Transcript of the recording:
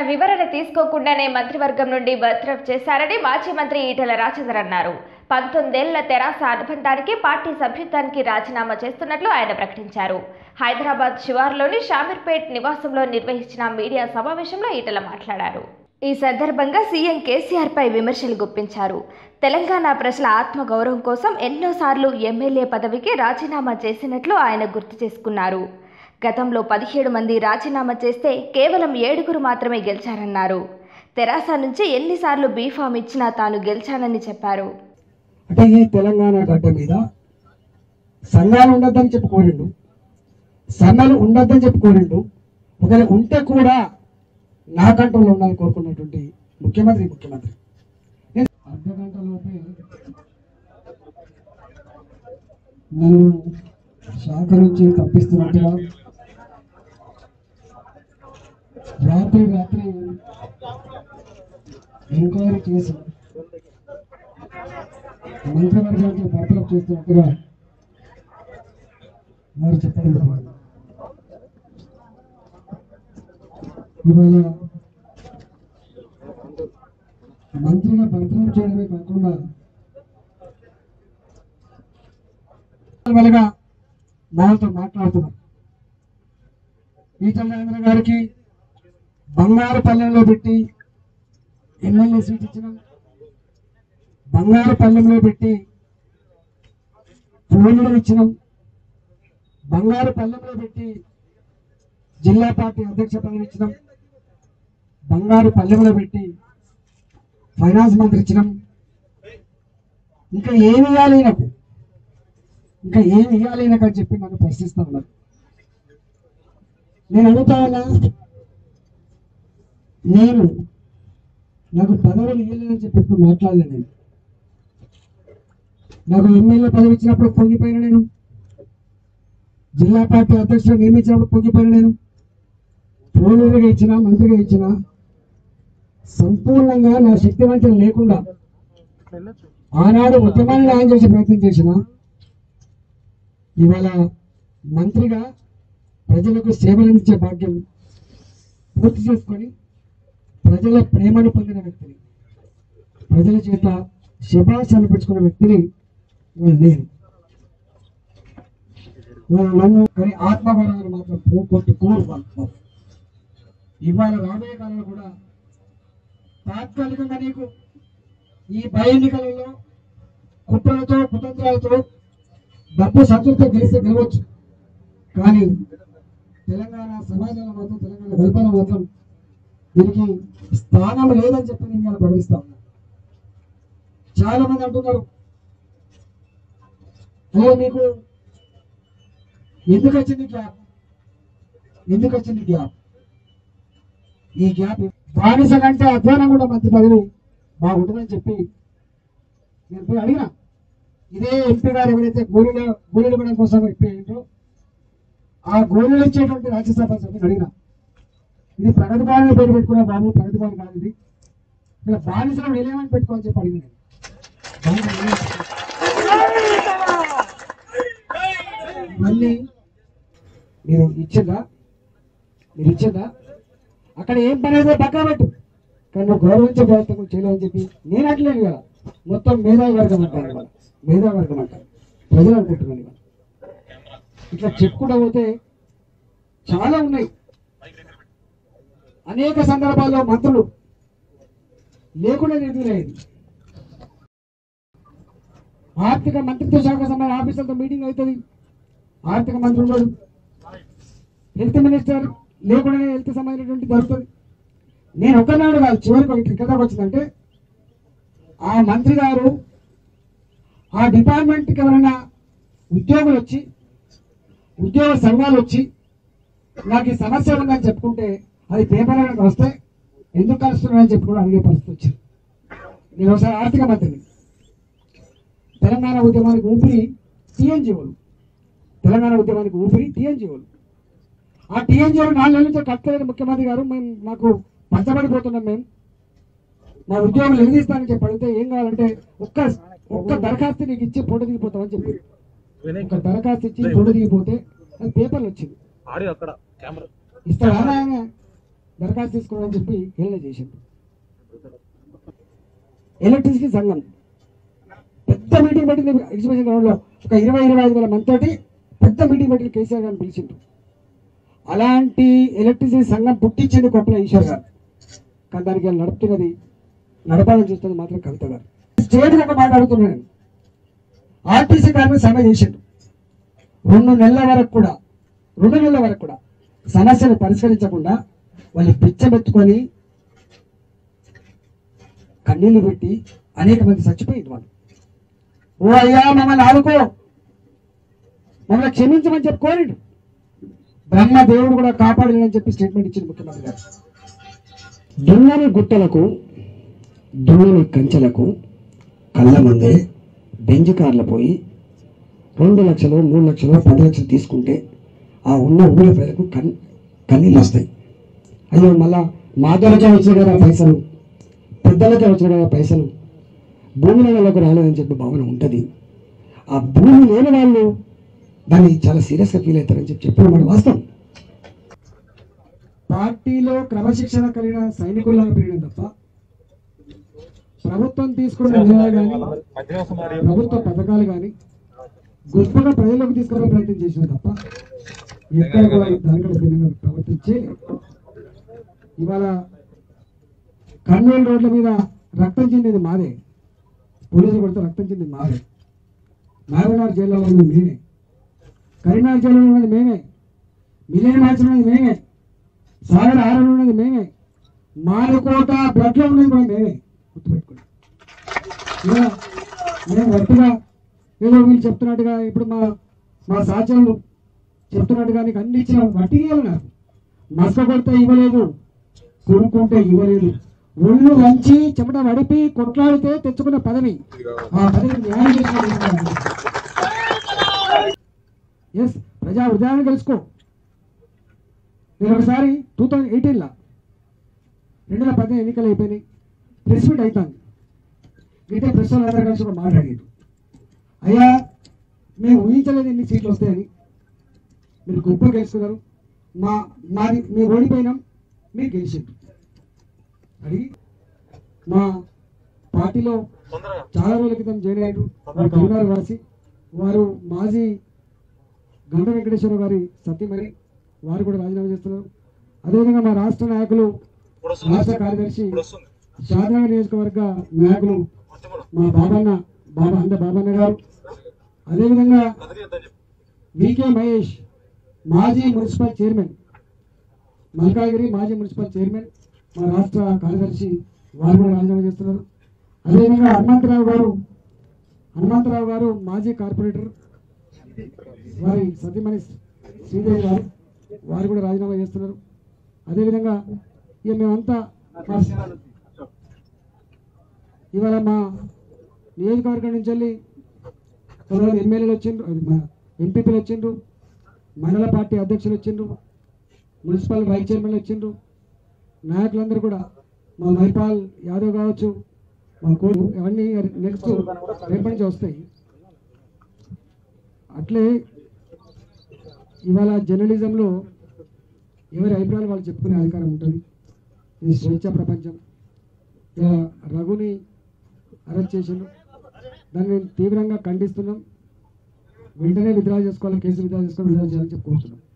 వివరణ తీసుకోకుండానే మంత్రివర్గం నుండి బర్తరఫ్ చేశారని మాజీ మంత్రి ఈటెల రాజేందర్ అన్నారు పంతొమ్మిదేళ్ల తెరాస అనుబంధానికి పార్టీ సభ్యత్వానికి రాజీనామా చేస్తున్నట్లు ఆయన ప్రకటించారు హైదరాబాద్ శివార్లోని షామీర్పేట్ నివాసంలో నిర్వహించిన మీడియా సమావేశంలో ఈటెల మాట్లాడారు ఈ సందర్భంగా సీఎం కేసీఆర్ పై విమర్శలు గుప్పించారు తెలంగాణ ప్రజల ఆత్మగౌరవం కోసం ఎన్నోసార్లు ఎమ్మెల్యే పదవికి రాజీనామా చేసినట్లు ఆయన గుర్తు చేసుకున్నారు గతంలో పదిహేడు మంది రాజీనామా చేస్తే కేవలం ఏడుగురు మాత్రమే గెలిచారన్నారు తెరాస నుంచి ఎన్నిసార్లు బీఫామ్ ఇచ్చినా తాను గెలిచానని చెప్పారు అంటే ఈ తెలంగాణ గడ్డ మీద సంఘాలు ఉండొద్దని చెప్పి కోరిండు సమ్మెలు ఉండొద్దని చెప్పి కోరిండు ఒకవేళ ఉంటే కూడా నా కంట్రోల్లో ఉండాలని కోరుకున్నటువంటి ముఖ్యమంత్రి ముఖ్యమంత్రి నేను అర్ధ గంట లోపే నన్ను శాఖ నుంచి తప్పిస్తున్నట్టుగా రాత్రి రాత్రి ఎంక్వైరీ చేసి మంత్రివర్గానికి బర్తరఫ్ చేస్తున్నట్టుగా వారు చెప్పడం జరిగింది ఇవాళ మంత్రిగా బర్తరఫ్ చేయడమే కాకుండా వలగా నాతో మాట్లాడుతున్నారు ఈటల రాజేంద్ర గారికి బంగారు పల్లెంలో పెట్టి ఎమ్మెల్యే సీట్ ఇచ్చినాం బంగారు పల్లెంలో పెట్టి ఫోన్లు ఇచ్చినాం బంగారు పల్లెంలో పెట్టి జిల్లా పార్టీ అధ్యక్ష పదవి ఇచ్చినాం బంగారు పల్లెంలో పెట్టి ఫైనాన్స్ మంత్రి ఇచ్చినాం ఇంకా ఏమి ఇవ్వాలి నాకు ఇంకా ఏమి ఇవ్వాలి నాకు అని చెప్పి నన్ను ప్రశ్నిస్తా ఉన్నారు నేను అడుగుతా ఉన్నా నేను నాకు పదవులు ఇవ్వలేదని చెప్పి ఇప్పుడు మాట్లాడలేదు నేను నాకు ఎమ్మెల్యే పదవి ఇచ్చినప్పుడు పొంగిపోయిన నేను జిల్లా పార్టీ అధ్యక్షుడు నియమించినప్పుడు పొంగిపోయిన నేను ప్రోనరుగా ఇచ్చిన మంత్రిగా ఇచ్చిన సంపూర్ణంగా నా శక్తి వంచన లేకుండా ఆనాడు ఉద్యమాన్ని న్యాయం చేసే ప్రయత్నం చేసిన ఇవాళ మంత్రిగా ప్రజలకు సేవలు అందించే భాగ్యం పూర్తి చేసుకొని ప్రజల ప్రేమను పొందిన వ్యక్తిని ప్రజల చేత శుభాష్ అనిపించుకున్న వ్యక్తిని నేను వాళ్ళు నన్ను కానీ ఆత్మగౌరవాన్ని మాత్రం పోగొట్టుకోరు వాళ్ళు. ఇవాళ రాబోయే కాలంలో కూడా తాత్కాలికంగా నీకు ఈ భయ ఎన్నికలలో కుట్రలతో కుతంత్రాలతో డబ్బు సంతృప్తి గెలిస్తే గెలవచ్చు కానీ తెలంగాణ సమాజంలో మాత్రం తెలంగాణ కల్పన మాత్రం దీనికి స్థానం లేదని చెప్పి నేను ఇలా ప్రకటిస్తా ఉన్నా చాలా మంది అంటున్నారు అయ్యో మీకు ఎందుకు వచ్చింది గ్యాప్ ఎందుకు వచ్చింది గ్యాప్ ఈ గ్యాప్ బానిస కంటే అధ్వానం కూడా మంచి పదవి బాగుంటుందని చెప్పి నేను పోయి అడిగిన ఇదే ఎంపీ గారు ఎవరైతే గోళీల గోళీలు ఇవ్వడం కోసం ఎంపీ ఏంటో ఆ గోళీలు ఇచ్చేటువంటి రాజ్యసభ సభ్యుని అడిగిన ఇది ప్రగతి భవన్ పేరు పెట్టుకున్న బాబు ప్రగతి భవన్ కాదు ఇది ఇలా బానిసలు నిలయమని పెట్టుకోని చెప్పి అడిగిన నేను. బానిసలు నిలయం. మళ్ళీ మీరు ఇచ్చిందా మీరు ఇచ్చిందా అక్కడ ఏం పని అయితే పక్కా పెట్టు కానీ నువ్వు గౌరవించే ప్రయత్నం కూడా చేయలేదని చెప్పి నేను అట్లేదు కదా మొత్తం మేధావి వర్గం అంటారు ఇవాళ మేధావి వర్గం అంటారు ప్రజలు అనుకుంటున్నాను ఇవాళ ఇట్లా చెప్పుకుంటూ పోతే చాలా ఉన్నాయి అనేక సందర్భాల్లో మంత్రులు లేకుండా నిర్ణయింది ఆర్థిక మంత్రిత్వ శాఖ సంబంధించిన ఆఫీసర్తో మీటింగ్ అవుతుంది ఆర్థిక మంత్రి ఉన్నాడు హెల్త్ మినిస్టర్ లేకుండానే హెల్త్ సంబంధించినటువంటి జరుగుతుంది నేను ఒకనాడు కాదు చివరికి ఒకటి ఇక్కడ దాకా వచ్చిందంటే ఆ మంత్రి గారు ఆ డిపార్ట్మెంట్కి ఎవరైనా ఉద్యోగులు వచ్చి ఉద్యోగ సంఘాలు వచ్చి నాకు ఈ సమస్య ఉందని చెప్పుకుంటే అది పేపర్ అనేది వస్తే ఎందుకు కలుస్తున్నారని చెప్పి కూడా అడిగే పరిస్థితి వచ్చింది నేను ఒకసారి ఆర్థిక మంత్రిని తెలంగాణ ఉద్యమానికి ఊపిరి టీఎన్జిఓలు తెలంగాణ ఉద్యమానికి ఊపిరి టీఎన్జిఓలు ఆ టీఎన్జిఓలు నాలుగు నెలల నుంచి కట్టలేదు ముఖ్యమంత్రి గారు మేము మాకు పంచబడిపోతున్నాం మేము మా ఉద్యోగులు ఎదిగిస్తానని చెప్పి అడిగితే ఏం కావాలంటే ఒక్క ఒక్క దరఖాస్తు నీకు ఇచ్చి ఫోటో దిగిపోతామని చెప్పి ఒక దరఖాస్తు ఇచ్చి ఫోటో దిగిపోతే అది పేపర్లు వచ్చింది ఆడియో అక్కడ కెమెరా ఇస్తాడా ఆయన దరఖాస్తు తీసుకోవాలని చెప్పి హేళన చేసిండు ఎలక్ట్రిసిటీ సంఘం పెద్ద మీటింగ్ పెట్టింది ఎగ్జిబిషన్ గ్రౌండ్లో ఒక ఇరవై ఇరవై ఐదు వేల మంది తోటి పెద్ద మీటింగ్ పెట్టి కేసీఆర్ గారిని పిలిచిండు అలాంటి ఎలక్ట్రిసిటీ సంఘం పుట్టించింది కొప్పల ఈశ్వర్ గారు కానీ దానికి వాళ్ళు నడుపుతున్నది నడపాలని చూస్తున్నది మాత్రం కవిత గారు స్టేట్ ఒక మాట అడుగుతున్నాను ఆర్టీసీ కార్మిక సమ్మె చేసిండు రెండు నెలల వరకు కూడా రెండు నెలల వరకు కూడా సమస్యను పరిష్కరించకుండా వాళ్ళు పిచ్చబెత్తుకొని కన్నీళ్లు పెట్టి అనేక మంది చచ్చిపోయింది వాళ్ళు ఓ అయ్యా మమ్మల్ని ఆదుకో మమ్మల్ని క్షమించమని చెప్పి కోరిండు బ్రహ్మ దేవుడు కూడా కాపాడలేదని చెప్పి స్టేట్మెంట్ ఇచ్చింది ముఖ్యమంత్రి గారు దున్నని గుట్టలకు దున్నని కంచెలకు కళ్ళ ముందే బెంజ్ కార్లు పోయి రెండు లక్షలు మూడు లక్షలు పది లక్షలు తీసుకుంటే ఆ ఉన్న ఊళ్ళ ప్రజలకు కన్ కన్నీళ్ళు వస్తాయి అయ్యో మళ్ళా మాధవలకే వచ్చిన కదా పైసలు పెద్దలకే వచ్చిన కదా పైసలు భూమి వాళ్ళకు రాలేదని చెప్పి భావన ఉంటుంది ఆ భూమి లేని వాళ్ళు దాన్ని చాలా సీరియస్గా ఫీల్ అవుతారని చెప్పి చెప్పిన మాట వాస్తవం పార్టీలో క్రమశిక్షణ కలిగిన సైనికుల్లాగా పెరిగిన తప్ప ప్రభుత్వం తీసుకున్న నిర్ణయాలు కానీ ప్రభుత్వ పథకాలు కానీ గొప్పగా ప్రజలకు తీసుకురావడం ప్రయత్నం చేసిన తప్ప ఎక్కడ కూడా దానికంటే భిన్నంగా ప్రవర్తన చేయలేదు ఇవాళ కర్నూలు రోడ్ల మీద రక్తం చెందింది మాదే పోలీసులు కొడితే రక్తం చెందింది మాదే నారాయణ జైల్లో ఉన్నది మేమే కరీంనగర్ జైల్లో ఉన్నది మేమే మిలియన్ మ్యాచ్ ఉన్నది మేమే సాగర్ ఆరంలో ఉన్నది మేమే మారుకోట బ్లడ్లో ఉన్నది కూడా మేమే గుర్తుపెట్టుకోండి ఇలా మేము గట్టిగా ఏదో వీళ్ళు చెప్తున్నట్టుగా ఇప్పుడు మా మా సాచనలు చెప్తున్నట్టుగా నీకు అన్ని ఇచ్చిన వట్టి నాకు మసక కొడితే ఇవ్వలేదు కొనుక్కుంటే ఇవ్వలేదు ఒళ్ళు వంచి చెమట వడిపి కొట్లాడితే తెచ్చుకున్న పదవి ఆ పదవి న్యాయం చేసిన ఎస్ ప్రజా ఉదాహరణ తెలుసుకో నేను ఒకసారి టూ థౌజండ్ ఎయిటీన్లో రెండు వేల పదిహేను ఎన్నికలు అయిపోయినాయి ప్రెస్ మీట్ అవుతాను అయితే ప్రెస్ వాళ్ళందరూ కలిసి ఒక మాట్లాడారు అయ్యా మేము ఊహించలేదు ఎన్ని సీట్లు వస్తాయని మీరు గొప్ప గెలుస్తున్నారు మా మాది మేము ఓడిపోయినాం మీరు గెలిచిండ్రు అడిగి మా పార్టీలో చాలా రోజుల క్రితం జాయిన్ అయ్యారు మా కవిగారు వాసి వారు మాజీ గంట వెంకటేశ్వర గారి సత్యమని వారు కూడా రాజీనామా చేస్తున్నారు అదేవిధంగా మా రాష్ట్ర నాయకులు రాష్ట్ర కార్యదర్శి షాద్నగర్ నియోజకవర్గ నాయకులు మా బాబన్న బాబా అంద బాబన్న గారు అదేవిధంగా వికే మహేష్ మాజీ మున్సిపల్ చైర్మన్ మల్కాగిరి మాజీ మున్సిపల్ చైర్మన్ మా రాష్ట్ర కార్యదర్శి వారు కూడా రాజీనామా చేస్తున్నారు అదేవిధంగా హనుమంతరావు గారు హనుమంతరావు గారు మాజీ కార్పొరేటర్ వారి సతీమణి శ్రీదేవి గారు వారు కూడా రాజీనామా చేస్తున్నారు అదేవిధంగా ఇక మేమంతా మా- ఇవాళ మా నియోజకవర్గం నుంచి వెళ్ళి కొంతమంది ఎమ్మెల్యేలు వచ్చిండ్రు అది మా ఎంపీపీలు వచ్చిండ్రు మండల పార్టీ అధ్యక్షులు వచ్చిండ్రు మున్సిపల్ వైస్ చైర్మన్లు వచ్చిండ్రు నాయకులందరూ కూడా మా మైపాల్ యాదవ్ కావచ్చు మా కోడు అవన్నీ నెక్స్ట్ రేపటి నుంచి వస్తాయి అట్లే ఇవాళ జర్నలిజంలో ఎవరి అభిప్రాయాలు వాళ్ళు చెప్పుకునే అధికారం ఉంటుంది ఇది స్వేచ్ఛ ప్రపంచం ఇలా రఘుని అరెస్ట్ చేసిండు దాన్ని మేము తీవ్రంగా ఖండిస్తున్నాం వెంటనే విత్డ్రా చేసుకోవాలి కేసు విత్డ్రా చేసుకోవాలి విత్డ్రా చేయాలని చెప్పుకుంటున్నాం